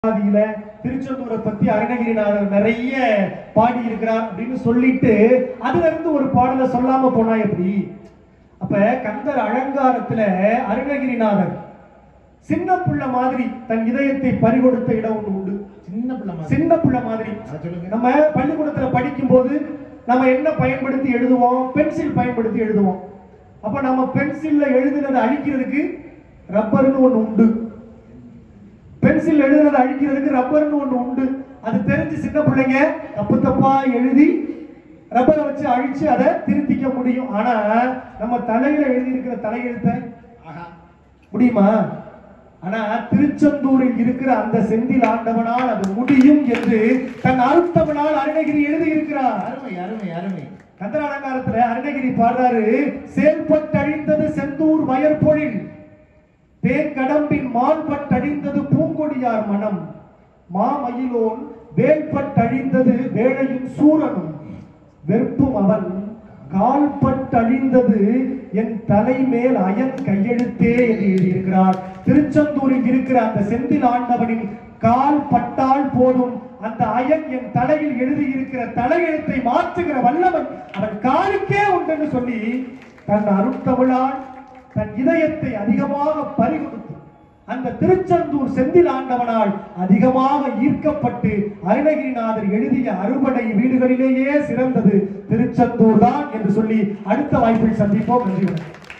ஆதியில திருச்செந்தூரை பத்தி அருணகிரிநாதர் நிறைய பாடி இருக்கிறார் அப்படின்னு சொல்லிட்டு அதுல இருந்து ஒரு பாடலை சொல்லாம போனா எப்படி அப்ப கந்தர் அலங்காரத்துல அருணகிரிநாதர் சின்ன புள்ள மாதிரி தன் இதயத்தை பறிகொடுத்த இடம் ஒண்ணு உண்டு சின்ன பிள்ளை மாதிரி. சின்ன புள்ள மாதிரி அதை சொல்லுங்க நம்ம பள்ளிக்கூடத்துல படிக்கும்போது நம்ம என்ன பயன்படுத்தி எழுதுவோம் பென்சில் பயன்படுத்தி எழுதுவோம் அப்ப நம்ம பென்சில்ல எழுதுனதை அழிக்கிறதுக்கு ரப்பர்னு ஒண்ணு உண்டு பென்சில் எழுதுனதை அழிக்கிறதுக்கு ரப்பர்னு ஒண்ணு உண்டு அது தெரிஞ்சு சின்ன பிள்ளைங்க தப்பு தப்பா எழுதி ரப்பரை வச்சு அழிச்சு அதை திருத்திக்க முடியும் ஆனா நம்ம தலையில எழுதி இருக்கிற தலையெழுத்தை ஆஹா. முடியுமா ஆனா திருச்செந்தூரில் இருக்கிற அந்த செந்தில் ஆண்டவனால் அது முடியும் என்று தன் அருத்தவனால் அருணகிரி எழுதியிருக்கிறார் அருமை அருமை அருமை கந்தர அலங்காரத்துல அருணகிரி பாடுறாரு செயல்பட்டழிந்தது செந்தூர் வயற்பொழில் தேங்கடம்பின் மால்பட்டழிந்தது பூங்கொடியார் மனம் மாமயிலோன் வேல்பட்டழிந்தது வேளையும் சூரனும் வெறுப்பும் அவன் கால்பட்டழிந்தது என் தலைமேல் அயன் கையெழுத்தே என்று எழுதியிருக்கிறார் திருச்செந்தூரில் இருக்கிற அந்த செந்தில் ஆண்டவனின் கால் பட்டால் போதும் அந்த அயன் என் தலையில் எழுதியிருக்கிற தலையெழுத்தை மாற்றுகிற வல்லவன் அவன் காலுக்கே உண்டென்று சொல்லி தன் அருட்தமிழால் தன் இதயத்தை அதிகமாக பறிகொடுத்து அந்த திருச்செந்தூர் செந்தில் ஆண்டவனால் அதிகமாக ஈர்க்கப்பட்டு அருணகிரிநாதர் எழுதிய அறுபடை வீடுகளிலேயே சிறந்தது திருச்செந்தூர் தான் என்று சொல்லி அடுத்த வாய்ப்பில் சந்திப்போம் நன்றி வணக்கம்.